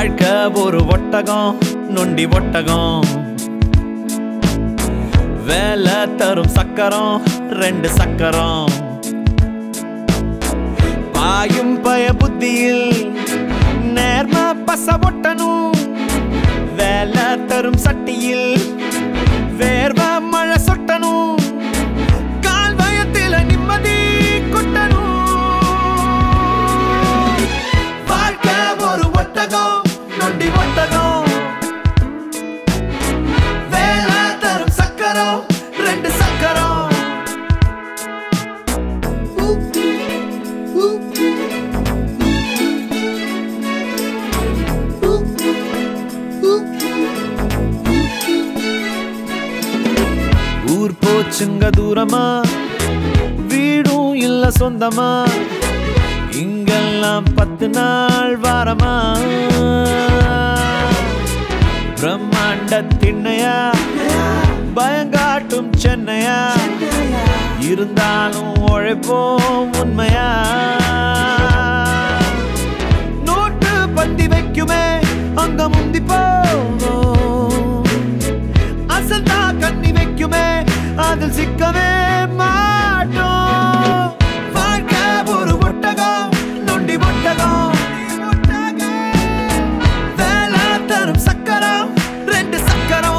வாழ்க்கை ஒரு ஒட்டகம் நொண்டி ஒட்டகம் வேலை தரும் சக்கரம் ரெண்டு சக்கரம் பாயும் பய புத்தியில் நேர்ம பச ஒட்டணும் வேலை தரும் சட்டியில் வேர்வ மழை சொட்டணும் கால் வயத்தில நிம்மதி கொட்டணும் வாழ்க்கை ஒரு ஒட்டகம் நொண்டி ஒட்டகம் வேலை தரும் சக்கரம் ரெண்டு சக்கரம் ஊர் போச்சுங்க தூரமா வீடும் இல்ல சொந்தமா இங்கெல்லாம் பத்து நாள் வாரமா பிரம்மாண்ட திண்ணையா பயங்காட்டும் சென்னையா இருந்தாலும் உழைப்போம் உண்மையா நோட்டு பந்தி வைக்குமே அங்க முந்தி போவோம் அசந்தா கண்ணி வைக்குமே அதில் சிக்கவே மாட்டோம் வாழ்க்கை ஒரு ஒட்டகம் நொண்டி ஒட்டகம் வேலை தரும் சக்கரம் ரெண்டு சக்கரம்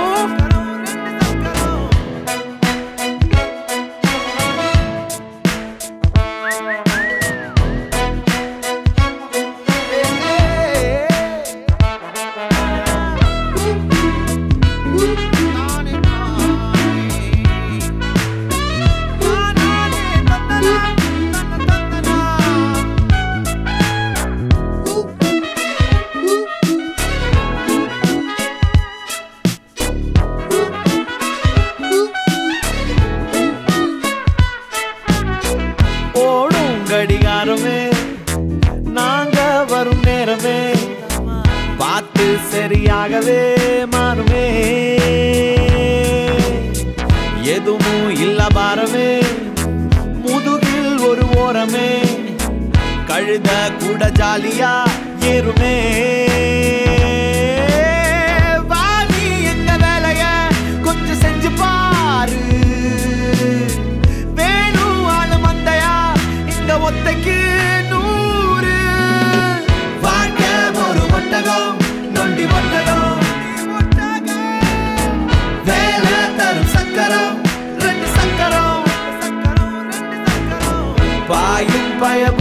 ஓடும் கடிகாரமே நாங்க வரும் நேரமே பார்த்து சரியாகவே மாறுமே எதுவும் இல்ல பாரமே முதுகில் ஒரு ஓரமே கழுத கூட ஜாலியா ஏறுமே வாடி எங்க வேலைய கொஞ்சம் செஞ்சு பாரு வேணும் ஆளு மந்தையா இந்த ஒத்தைக்கு நூறு வாழ்க்கை ஒரு ஒட்டகம் நொண்டி ஒட்டகம் வேலை தரும் சக்கரம் ரெண்டு சக்கரம் பாயும் பய